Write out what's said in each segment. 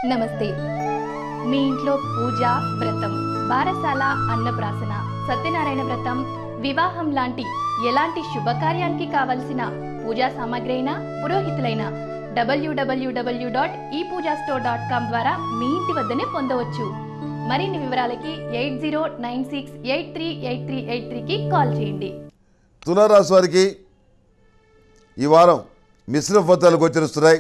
నమస్తే మీ ఇంట్లో పూజ వ్రతం బారసాల అన్నప్రాసన సత్యనారాయణ వ్రతం వివాహం లాంటి ఎలాంటి శుభకార్యానికి కావలసిన పూజా సామాగ్రి అయినా పురోహితులైన డబ్ల్యూడబ్ల్యూడబ్ల్యూ డాట్ ఈ పూజా స్టోర్ డాట్ కామ్ ద్వారా మీ ఇంటి వద్దనే పొందవచ్చు మరిన్ని వివరాలకి eight zero nine six eight three eight three eight త్రీకి కాల్ చేయండి తులారాశి వారికి ఈ వారం మిశ్రమ ఫలితాలు గోచరిస్తున్నాయి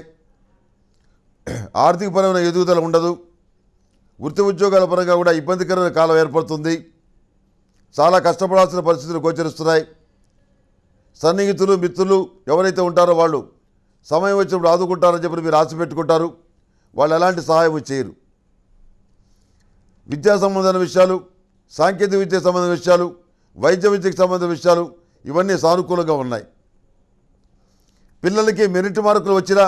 ఆర్థికపరమైన ఎదుగుదల ఉండదు వృత్తి ఉద్యోగాల పరంగా కూడా ఇబ్బందికరమైన కాలం ఏర్పడుతుంది చాలా కష్టపడాల్సిన పరిస్థితులు గోచరిస్తున్నాయి సన్నిహితులు మిత్రులు ఎవరైతే ఉంటారో వాళ్ళు సమయం వచ్చినప్పుడు ఆదుకుంటారని చెప్పి మీరు ఆశ పెట్టుకుంటారు వాళ్ళు ఎలాంటి సహాయం చేయరు విద్యా సంబంధమైన విషయాలు సాంకేతిక విద్యకు సంబంధించిన విషయాలు వైద్య విద్యకు సంబంధించిన విషయాలు ఇవన్నీ సానుకూలంగా ఉన్నాయి పిల్లలకి మెరిట్ మార్కులు వచ్చినా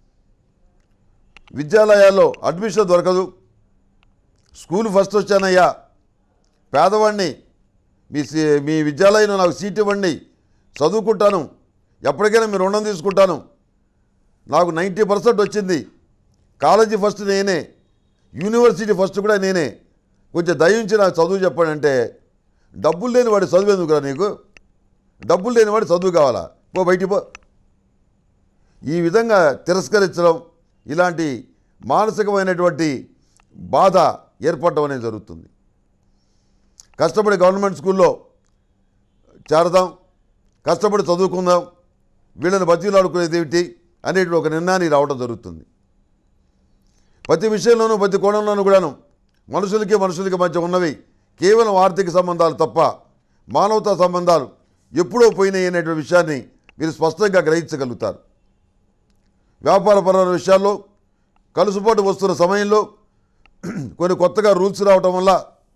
విద్యాలయాల్లో అడ్మిషన్ దొరకదు స్కూల్ ఫస్ట్ వచ్చానయ్యా పేదవాడిని మీ సీ- మీ విద్యాలయంలో నాకు సీట్ ఇవ్వండి చదువుకుంటాను ఎప్పటికైనా మీరు రుణం తీసుకుంటాను నాకు నైంటీ పర్సెంట్ వచ్చింది కాలేజీ ఫస్ట్ నేనే యూనివర్సిటీ ఫస్ట్ కూడా నేనే కొంచెం దయించి నాకు చదువు చెప్పండి అంటే డబ్బులు లేని వాడి చదువు ఎందుకురా నీకు డబ్బులు లేని వాడి చదువు కావాలా పో బయటికి పో ఈ విధంగా తిరస్కరించడం ఇలాంటి మానసికమైనటువంటి బాధ ఏర్పడడం అనేది జరుగుతుంది కష్టపడి గవర్నమెంట్ స్కూల్లో చేరదాం కష్టపడి చదువుకుందాం వీళ్ళని బతిలాడుకునేది ఏమిటి అనేటువంటి ఒక నిర్ణయానికి రావడం జరుగుతుంది ప్రతి విషయంలోనూ ప్రతి కోణంలోనూ కూడాను మనుషులకి మనుషులకి మధ్య ఉన్నవి కేవలం ఆర్థిక సంబంధాలు తప్ప మానవతా సంబంధాలు ఎప్పుడో పోయినాయి అనేటువంటి విషయాన్ని మీరు స్పష్టంగా గ్రహించగలుగుతారు వ్యాపారపరమైన విషయాల్లో కలుసుబాటు వస్తున్న సమయంలో కొన్ని కొత్తగా రూల్స్ రావటం వల్ల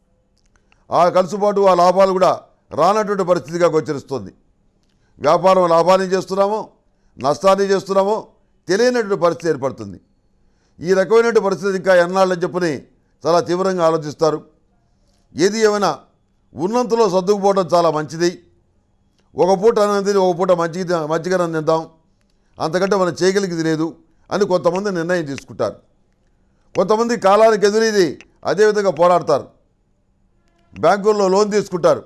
ఆ కలుసుబాటు ఆ లాభాలు కూడా రానటువంటి పరిస్థితిగా గోచరిస్తుంది వ్యాపారం లాభాన్ని చేస్తున్నామో నష్టాన్ని చేస్తున్నామో తెలియనటువంటి పరిస్థితి ఏర్పడుతుంది ఈ రకమైనటువంటి పరిస్థితి ఇంకా ఎన్నాళ్ళని చెప్పని చాలా తీవ్రంగా ఆలోచిస్తారు ఏది ఏమైనా ఉన్నంతలో సర్దుకుపోవడం చాలా మంచిది ఒక పూట అన్నది ఒక పూట మజ్జిగ మజ్జిగ తిందాం అంతకంటే మనం చేయగలిగేది లేదు అని కొంతమంది నిర్ణయం తీసుకుంటారు కొంతమంది కాలానికి ఎదురీది అదేవిధంగా పోరాడతారు బ్యాంకుల్లో లోన్ తీసుకుంటారు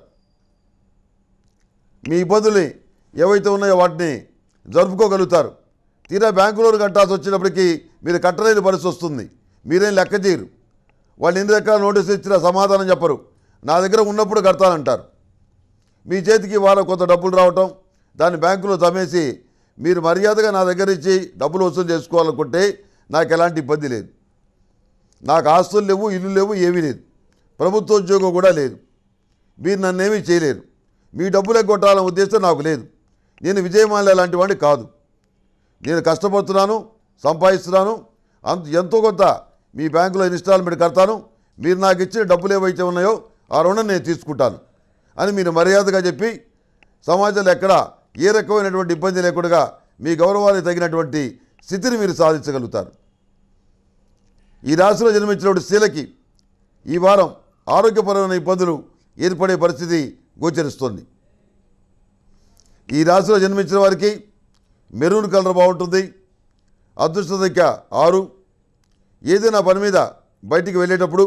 మీ ఇబ్బందుల్ని ఏవైతే ఉన్నాయో వాటిని జరుపుకోగలుగుతారు తీరా బ్యాంకు లోన్ కట్టాల్సి వచ్చినప్పటికీ మీరు కట్టలేని పరిస్థితి వస్తుంది మీరేం లెక్క చేయరు వాళ్ళు ఎన్ని రకాల నోటీసులు ఇచ్చినా సమాధానం చెప్పరు నా దగ్గర ఉన్నప్పుడు కడతానంటారు మీ చేతికి వాళ్ళ కొంత డబ్బులు రావటం దాన్ని బ్యాంకులో తమేసి మీరు మర్యాదగా నా దగ్గర ఇచ్చి డబ్బులు వసూలు చేసుకోవాలనుకుంటే నాకు ఎలాంటి ఇబ్బంది లేదు నాకు ఆస్తులు లేవు ఇల్లు లేవు ఏమీ లేదు ప్రభుత్వ ఉద్యోగం కూడా లేదు మీరు నన్నేమీ చేయలేరు మీ డబ్బులు ఎగ్గొట్టాలనే ఉద్దేశం నాకు లేదు నేను విజయమాల్య లాంటి వాడిని కాదు నేను కష్టపడుతున్నాను సంపాదిస్తున్నాను అంత ఎంతో కొంత మీ బ్యాంకులో ఇన్స్టాల్మెంట్ కడతాను మీరు నాకు ఇచ్చిన డబ్బులు ఏవైతే ఉన్నాయో ఆ రుణం నేను తీసుకుంటాను అని మీరు మర్యాదగా చెప్పి సమాజంలో ఎక్కడ ఏ రకమైనటువంటి ఇబ్బంది లేకుండా మీ గౌరవానికి తగినటువంటి స్థితిని మీరు సాధించగలుగుతారు ఈ రాశిలో జన్మించినటువంటి స్త్రీలకి ఈ వారం ఆరోగ్యపరమైన ఇబ్బందులు ఏర్పడే పరిస్థితి గోచరిస్తుంది ఈ రాశిలో జన్మించిన వారికి మెరూన్ కలర్ బాగుంటుంది అదృష్ట సంఖ్య ఆరు ఏదైనా పని మీద బయటికి వెళ్ళేటప్పుడు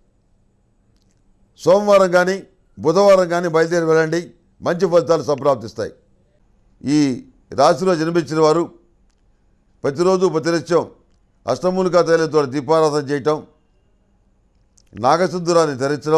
సోమవారం కానీ బుధవారం కానీ బయలుదేరి వెళ్ళండి మంచి ఫలితాలు సంప్రాప్తిస్తాయి ఈ రాశిలో జన్మించిన వారు ప్రతిరోజు ప్రతినిత్యం అష్టమూలికా తైలంతో దీపారాధన చేయటం నాగసింధురాన్ని ధరించడం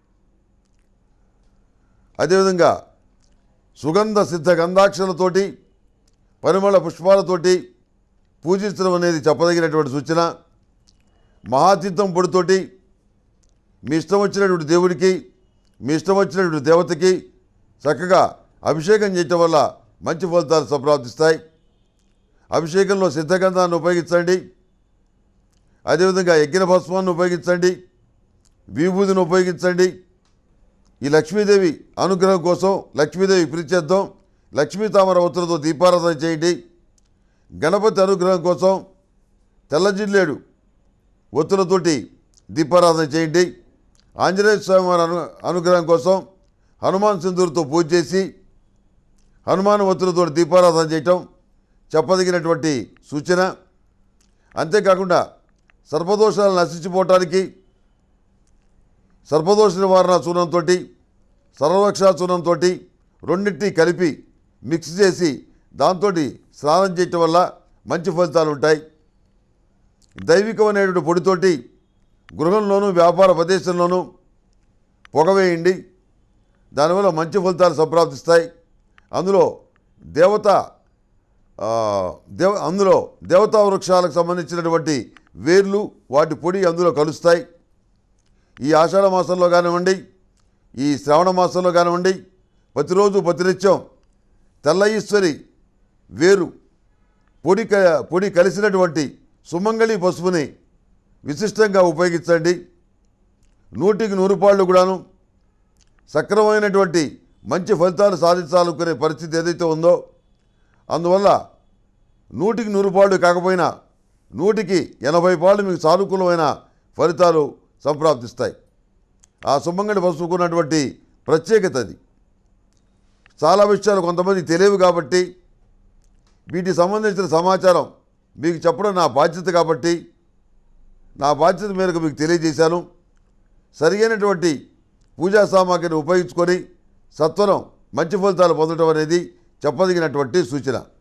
అదేవిధంగా సుగంధ సిద్ధ గంధాక్షలతోటి పరిమళ పుష్పాలతోటి పూజించడం అనేది చెప్పదగినటువంటి సూచన మహాతీర్థం పొడితోటి మీ ఇష్టం వచ్చినటువంటి దేవుడికి మీ ఇష్టం వచ్చినటువంటి దేవతకి చక్కగా అభిషేకం చేయటం వల్ల మంచి ఫలితాలు సంప్రాప్తిస్తాయి అభిషేకంలో సిద్ధగంధాన్ని ఉపయోగించండి అదేవిధంగా యజ్ఞ భస్మాన్ని ఉపయోగించండి విభూతిని ఉపయోగించండి ఈ లక్ష్మీదేవి అనుగ్రహం కోసం లక్ష్మీదేవి ప్రీత్యర్థం లక్ష్మీ తామర ఒత్తులతో దీపారాధన చేయండి గణపతి అనుగ్రహం కోసం తెల్ల జిల్లేడు ఒత్తులతోటి దీపారాధన చేయండి ఆంజనేయ స్వామి వారి అను అనుగ్రహం కోసం హనుమాన్ సింధూరుతో పూజ చేసి హనుమాన్ ఒత్తులతో దీపారాధన చేయటం చెప్పదగినటువంటి సూచన అంతేకాకుండా సర్పదోషాలు నశించిపోవటానికి సర్పదోష నివారణ చూర్ణంతో సర్వరక్షా చూర్ణంతో రెండింటినీ కలిపి మిక్స్ చేసి దాంతో స్నానం చేయటం వల్ల మంచి ఫలితాలు ఉంటాయి దైవికమైనటువంటి పొడితోటి గృహంలోనూ వ్యాపార ప్రదేశంలోనూ పొగవేయండి దానివల్ల మంచి ఫలితాలు సంప్రాప్తిస్తాయి అందులో దేవత ఆ, దేవ అందులో దేవతా వృక్షాలకు సంబంధించినటువంటి వేర్లు వాటి పొడి అందులో కలుస్తాయి ఈ ఆషాఢ మాసంలో కానివ్వండి ఈ శ్రావణ మాసంలో కానివ్వండి ప్రతిరోజు ప్రతినిత్యం తెల్ల ఈశ్వరి వేరు పొడి క పొడి కలిసినటువంటి సుమంగళి పసుపుని విశిష్టంగా ఉపయోగించండి నూటికి నూరు పాళ్ళు కూడాను సక్రమైనటువంటి మంచి ఫలితాలు సాధించాలనుకునే పరిస్థితి ఏదైతే ఉందో అందువల్ల నూటికి నూరు పాళ్ళు కాకపోయినా నూటికి ఎనభై పాళ్ళు మీకు సానుకూలమైన ఫలితాలు సంప్రాప్తిస్తాయి ఆ సుమంగళి పసుపుకున్నటువంటి ప్రత్యేకత అది చాలా విషయాలు కొంతమంది తెలియవు కాబట్టి వీటికి సంబంధించిన సమాచారం మీకు చెప్పడం నా బాధ్యత కాబట్టి నా బాధ్యత మేరకు మీకు తెలియజేశాను సరియైనటువంటి పూజా సామాగ్రిని ఉపయోగించుకొని సత్వరం మంచి ఫలితాలు పొందడం అనేది చెప్పదగినటువంటి సూచన